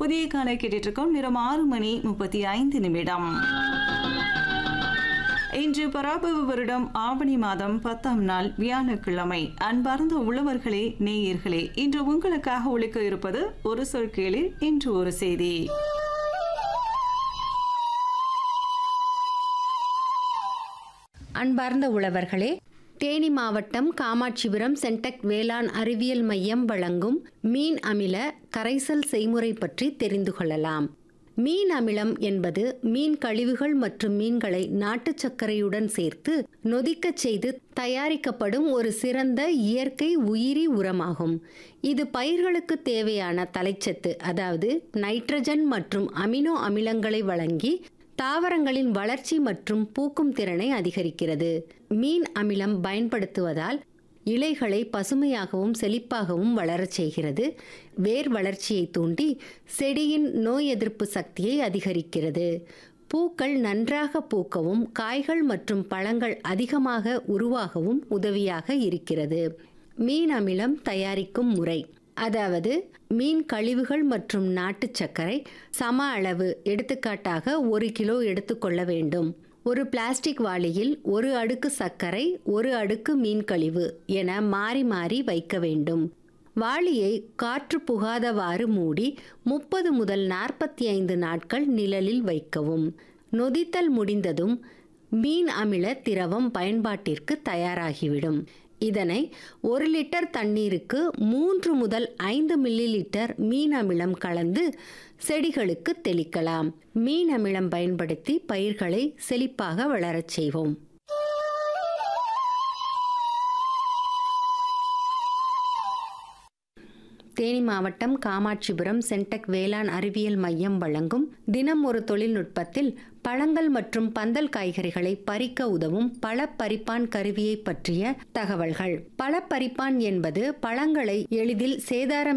புதிய காலை கேட்டுட்டு இருக்கோம் நேரம் ஆறு மணி முப்பத்தி ஐந்து நிமிடம் இன்று பராபவ வருடம் ஆவணி மாதம் பத்தாம் நாள் வியாழக்கிழமை அன்பார்ந்த உழவர்களே நேயர்களே இன்று உங்களுக்காக ஒழிக்க இருப்பது ஒரு சொல் கேளிர் இன்று ஒரு செய்தி அன்பார்ந்த உழவர்களே தேனி மாவட்டம் காமாட்சிபுரம் சென்டெக் வேளாண் அறிவியல் மையம் வழங்கும் மீன் அமில கரைசல் செய்முறை பற்றி தெரிந்து கொள்ளலாம் மீன் அமிலம் என்பது மீன் கழிவுகள் மற்றும் மீன்களை நாட்டுச் சர்க்கரையுடன் சேர்த்து நொதிக்கச் செய்து தயாரிக்கப்படும் ஒரு சிறந்த இயற்கை உயிரி உரமாகும் இது பயிர்களுக்கு தேவையான தலைச்சத்து அதாவது நைட்ரஜன் மற்றும் அமினோ அமிலங்களை வழங்கி தாவரங்களின் வளர்ச்சி மற்றும் பூக்கும் திறனை அதிகரிக்கிறது மீன் அமிலம் பயன்படுத்துவதால் இலைகளை பசுமையாகவும் செழிப்பாகவும் வளரச் செய்கிறது வேர் வளர்ச்சியை தூண்டி செடியின் நோய் எதிர்ப்பு சக்தியை அதிகரிக்கிறது பூக்கள் நன்றாக பூக்கவும் காய்கள் மற்றும் பழங்கள் அதிகமாக உருவாகவும் உதவியாக இருக்கிறது மீன் அமிலம் தயாரிக்கும் முறை அதாவது மீன் கழிவுகள் மற்றும் நாட்டுச் சர்க்கரை சம அளவு எடுத்துக்காட்டாக ஒரு கிலோ எடுத்துக்கொள்ள வேண்டும் ஒரு பிளாஸ்டிக் வாளியில் ஒரு அடுக்கு சர்க்கரை ஒரு அடுக்கு மீன் கழிவு என மாறி மாறி வைக்க வேண்டும் வாளியை காற்று புகாதவாறு மூடி முப்பது முதல் நாற்பத்தி ஐந்து நாட்கள் நிழலில் வைக்கவும் நொதித்தல் முடிந்ததும் மீன் அமில திரவம் பயன்பாட்டிற்கு தயாராகிவிடும் இதனை ஒரு லிட்டர் தண்ணீருக்கு மூன்று முதல் ஐந்து மில்லி லிட்டர் மீன் அமிலம் கலந்து செடிகளுக்கு தெளிக்கலாம் மீன் அமிலம் பயன்படுத்தி பயிர்களை செழிப்பாக வளரச் செய்வோம் தேனி மாவட்டம் காமாட்சிபுரம் சென்டெக் வேளாண் அறிவியல் மையம் வழங்கும் தினம் ஒரு தொழில்நுட்பத்தில் பழங்கள் மற்றும் பந்தல் காய்கறிகளை பறிக்க உதவும் பழப்பறிப்பான் கருவியை பற்றிய தகவல்கள் பழப்பறிப்பான் என்பது பழங்களை எளிதில் சேதாரம்